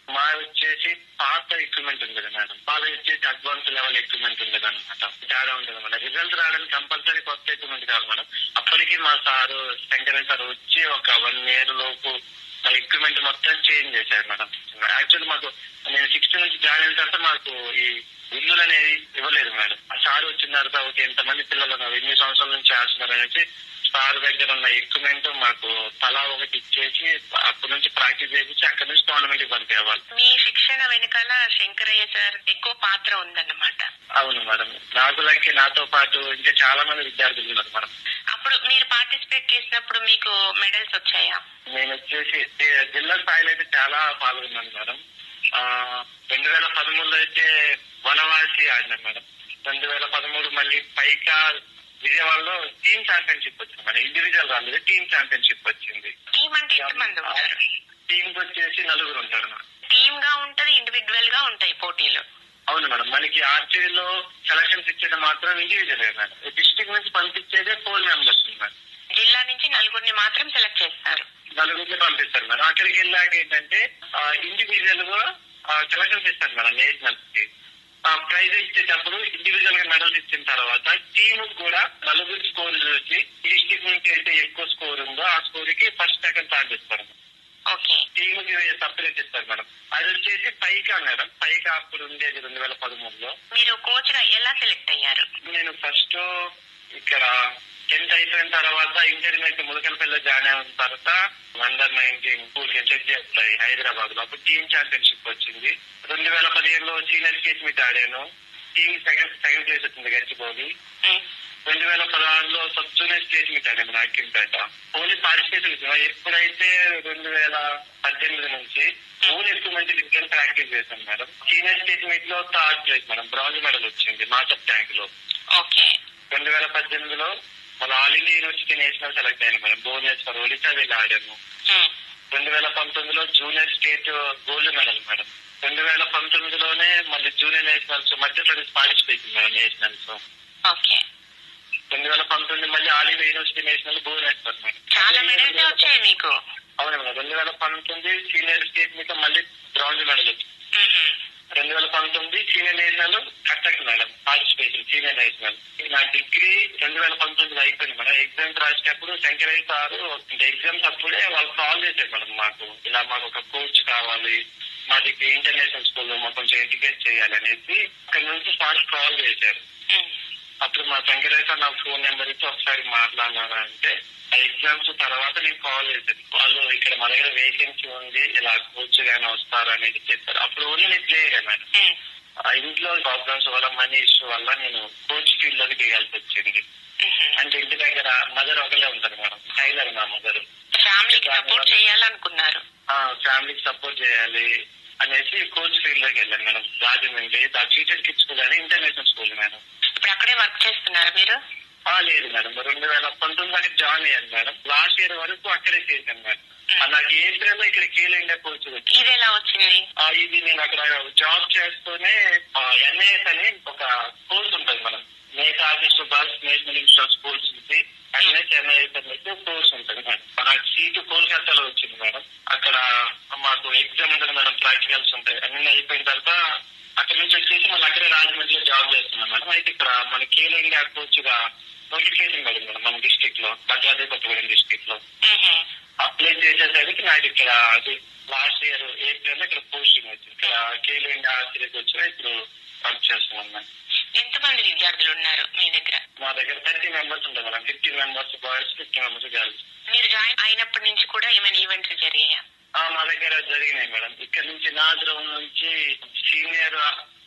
మా వచ్చేసి పాత ఎక్విప్మెంట్ ఉంది కదా మేడం వాళ్ళది వచ్చేసి అడ్వాన్స్ లెవెల్ ఎక్విప్మెంట్ ఉంది అనమాట తేడా ఉంటుంది మేడం రిజల్ట్ రావడానికి కంపల్సరీ కొత్త ఎక్విప్మెంట్ కాదు మేడం అప్పటికి మా సారు శంకరన్ సార్ వచ్చి ఒక వన్ ఇయర్ లోపు మా ఎక్విప్మెంట్ మొత్తం చేంజ్ చేశారు మేడం యాక్చువల్లీ మాకు నేను సిక్స్త్ నుంచి జాయిన్ అయిన తర్వాత మాకు ఈ ఇల్లులు అనేది ఇవ్వలేదు మేడం ఆ సార్ వచ్చిన తర్వాత ఒక ఎంతమంది పిల్లలు ఉన్నారు ఎన్ని సంవత్సరాల నుంచి చేస్తున్నారు అనేసి సార్ దగ్గర ఉన్న ఎక్విప్మెంట్ మాకు తలా ఒకటి ఇచ్చేసి అప్పటి నుంచి ప్రాక్టీస్ చేయించి అక్కడి నుంచి టోర్నమెంట్ కి పంపేవాళ్ళు మీ శిక్షణ వెనకాల శంకరయ్య సార్ ఎక్కువ పాత్ర ఉందన్నమాట అవును మేడం నాకు లైక్ నాతో పాటు ఇంకా చాలా మంది విద్యార్థులు ఉన్నారు మేడం అప్పుడు మీరు పార్టిసిపేట్ చేసినప్పుడు మీకు మెడల్స్ వచ్చాయా నేను వచ్చేసి జి- జిల్లా స్థాయిలో అయితే చాలా పాల్గొన్నాను మేడం ఆ, రెండు వేల పదమూడులో అయితే వనవాసి ఆడినాను మేడం రెండు వేల పదమూడు మళ్ళీ పైకా విజయవాడలో టీమ్ ఛాంపియన్షిప్ వచ్చింది మేడం ఇండివిజువల్ రాలేదు టీమ్ ఛాంపియన్షిప్ వచ్చింది టీం అంటే ఎంతమంది ఉంటారు టీమ్ వచ్చేసి నలుగురు ఉంటారు మేడం టీమ్ గా ఉంటది ఇండివిజువల్ గా ఉంటాయి పోటీలు అవును మేడం మనకి ఆర్చరీలో సెలక్షన్స్ ఇచ్చేది మాత్రం ఇండివిజువల్ మేడం డిస్ట్రిక్ట్ నుంచి పంపించేదే ఫోర్ మెంబర్స్ మేడం జిల్లా నుంచి నలుగురిని మాత్రం సెలెక్ట్ చేస్తారు నలుగురిని పంపిస్తారు మేడం అక్కడికి వెళ్ళాక ఏంటంటే ఇండివిజువల్ గా సెలక్షన్స్ ఇస్తారు మేడం నేషనల్స్ కి ప్రైజ్ ఇచ్చేటప్పుడు ఇండివిజువల్ గా మెడల్స్ ఇచ్చిన తర్వాత టీమ్ కూడా నలుగురు స్కోర్ చూసి డిస్ట్రిక్ట్ నుంచి అయితే ఎక్కువ స్కోర్ ఉందో ఆ స్కోర్ కి ఫస్ట్ సెకండ్ థర్డ్ ఇస్తారు ఓకే టీమ్ కి సపరేట్ ఇస్తారు మేడం అది వచ్చేసి పైకా మేడం పైకా అప్పుడు ఉండేది రెండు వేల పదమూడులో మీరు కోచ్ గా ఎలా సెలెక్ట్ అయ్యారు నేను ఫస్ట్ ఇక్కడ టెన్త్ అయిపోయిన తర్వాత ఇంటర్మీడియట్ ములకలపల్లిలో జాయిన్ అయిన తర్వాత అండర్ నైన్టీన్ స్కూల్ కి చెక్ చేస్తాయి హైదరాబాద్ లో అప్పుడు టీమ్ ఛాంపియన్షిప్ వచ్చింది రెండు వేల పదిహేనులో సీనియర్ స్టేట్ మీట్ ఆడాను టీమ్ సెకండ్ సెకండ్ ప్లేస్ వచ్చింది గచ్చిబౌలి ఉమ్, రెండు వేల పదహారులో సబ్ జూనియర్ స్టేట్ మీట్ ఆడాము నాకింపేట ఓన్లీ పార్టిసిపేషన్ ఇచ్చాము ఎప్పుడైతే రెండు వేల పద్దెనిమిది నుంచి ఓన్లీ ఎక్కువ మంచి డిఫరెంట్ ప్రాక్టీస్ చేశాను మేడం సీనియర్ స్టేట్ మీట్ లో third place madam bronze medal వచ్చింది మాచప్ ట్యాంక్ లో ఓకే రెండు వేల పద్దెనిమిదిలో మన all India university national select అయ్యాను మేడం భువనేశ్వర్ ఒడిశా వెళ్ళి ఆడాను ఉమ్, రెండు వేల పంతొమ్మిదిలో junior state gold medal madam రెండు వేల పంతొమ్మిదిలోనే మళ్ళీ junior nationals Madhya Pradesh participate madam nationals okay రెండు వేల పంతొమ్మిది మళ్ళీ all India university national Bhubaneswar madam చాలా మెడల్స్ వచ్చాయి మీకు అవును మేడం రెండు వేల పంతొమ్మిది సీనియర్ స్టేట్ మీద మళ్ళీ బ్రాంజ్ మెడల్ వచ్చింది ఉహుం, రెండు వేల పంతొమ్మిది senior national Cuttack madam participation senior national నా డిగ్రీ రెండు వేల పంతొమ్మిది అయిపోయింది మేడం ఎగ్జామ్స్ రాసేటప్పుడు శంకరయ్య సారు ఎగ్జామ్స్ అప్పుడే వాళ్ళు కాల్ చేశారు మేడం మాకు ఇలా మాకు ఒక కోచ్ కావాలి మా దగ్గర ఇంటర్నేషనల్ స్కూల్ మాకు కొంచెం ఎడ్యుకేట్ చేయాలి అనేసి అక్కడి నుంచి సార్ కాల్ చేశారు ఉమ్, అప్పుడు మా శంకరయ్య సార్ నా ఫోన్ నెంబర్ ఇచ్చి ఒకసారి మాట్లాడినారా అంటే ఆ ఎగ్జామ్స్ తర్వాత నేను కాల్ చేశాను వాళ్ళు ఇక్కడ మా దగ్గర వేకెన్సీ ఉంది ఇలా కోచ్ గానీ వస్తారు అనేది చెప్పారు అప్పుడు ఓన్లీ నేను ప్లేయర్ మేడం ఉమ్, ఆ ఇంట్లో ప్రాబ్లమ్స్ వల్ల మనీ ఇష్యూ వల్ల నేను కోచ్ ఫీల్డ్ లోకి దిగాల్సి వచ్చింది ఉహుం. అంటే ఇంటి దగ్గర మదర్ ఒకలే ఉంటారు మేడం టైలర్ మా మదర్ ఫ్యామిలీకి సపోర్ట్ చేయాలనుకున్నారు ఫ్యామిలీకి సపోర్ట్ చేయాలి అనేసి కోచ్ ఫీల్డ్ లోకి వెళ్ళాను మేడం రాజమండ్రి దా టీచర్ కిడ్ స్కూల్ అని ఇంటర్నేషనల్ స్కూల్ మేడం ఇప్పుడు అక్కడే వర్క్ చేస్తున్నారా మీరు ఆ, లేదు మేడం రెండు వేల పంతొమ్మిది వరకు జాయిన్ అయ్యాను మేడం లాస్ట్ ఇయర్ వరకు అక్కడే చేశాను మేడం ఆ, నాకు ఏప్రిల్ లో ఇక్కడ కేలో ఇండియా కోచ్ వచ్చింది ఇది ఎలా వచ్చింది ఆ, ఇది నేను అక్కడ జాబ్ చేస్తూనే ఎన్ఐఎస్ అని ఒక కోర్స్ ఉంటుంది మనం నేత ఆఫీస్ బాల్స్ నేషనల్ ఇన్స్టిట్యూట్ స్కూల్స్ నుంచి ఎన్ఎస్ ఎన్ఐఎస్ అనేది కోర్స్ ఉంటుంది మేడం నాకు సీటు కోల్కతాలో వచ్చింది మేడం అక్కడ మాకు ఎగ్జామ్ ఉంటుంది మేడం ప్రాక్టికల్స్ ఉంటాయి అన్ని అయిపోయిన తర్వాత అక్కడ నుంచి వచ్చేసి మళ్ళీ అక్కడే రాజమండ్రిలో జాబ్ చేస్తున్నాం మేడం అయితే ఇక్కడ మన కేలో ఇండియా కోచ్ గా నోటిఫికేషన్ పడింది మేడం మన డిస్ట్రిక్ట్ లో భద్రాద్రి కొత్తగూడెం డిస్ట్రిక్ట్ లో ఉహుం, అప్లై చేసేసరికి నాకు ఇక్కడ అది లాస్ట్ ఇయర్ ఏప్రిల్ లో ఇక్కడ పోస్టింగ్ వచ్చింది ఇక్కడ కేలో ఇండియా ఆశ్చర్యకి వచ్చిన ఇప్పుడు వర్క్ చేస్తున్నాం మేడం ఎంతమంది విద్యార్థులు ఉన్నారు మీ దగ్గర మా దగ్గర థర్టీ మెంబర్స్ ఉంటాయి madam fifty members boys fifty members girls మీరు జాయిన్ అయినప్పటి నుంచి కూడా ఏమైనా ఈవెంట్స్ జరిగాయా మా దగ్గర జరిగినాయి మేడం ఇక్కడ నుంచి నా గ్రౌండ్ నుంచి సీనియర్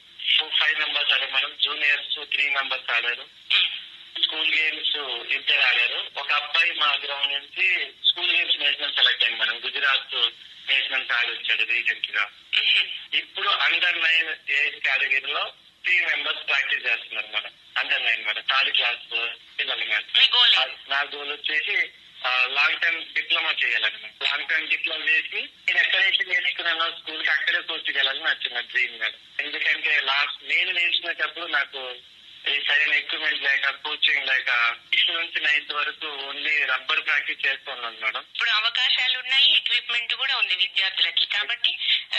ఫైవ్ మెంబర్స్ ఆడారు మేడం జూనియర్స్ త్రీ మెంబర్స్ ఆడారు ఉమ్, స్కూల్ గేమ్స్ ఇద్దరు ఆడారు ఒక అబ్బాయి మా గ్రౌండ్ నుంచి స్కూల్ గేమ్స్ నేషనల్ సెలెక్ట్ అయింది మేడం గుజరాత్ నేషనల్స్ ఆడి వచ్చాడు రీసెంట్ గా ఉహుం, ఇప్పుడు అండర్ నైన్ ఏజ్ కేటగిరీలో త్రీ మెంబర్స్ ప్రాక్టీస్ చేస్తున్నారు madam under nine madam third class పిల్లలు మేడం మీ గోల్ ఆ, నా గోల్ వచ్చేసి లాంగ్ టర్మ్ డిప్లొమా చేయాలని మేడం లాంగ్ టర్మ్ డిప్లొమా చేసి నేను ఎక్కడైతే నేర్చుకున్నానో స్కూల్ కి అక్కడే కోర్స్ చేయాలని నా చిన్న డ్రీమ్ మేడం ఎందుకంటే లాస్ట్ నేను నేర్చుకునేటప్పుడు నాకు ఈ సరైన ఎక్విప్మెంట్ లేక కోచింగ్ లేక సిక్స్త్ నుంచి నైన్త్ వరకు ఓన్లీ రబ్బర్ ప్రాక్టీస్ చేస్తున్నాను మేడం ఇప్పుడు అవకాశాలు ఉన్నాయి ఎక్విప్మెంట్ కూడా ఉంది విద్యార్థులకి కాబట్టి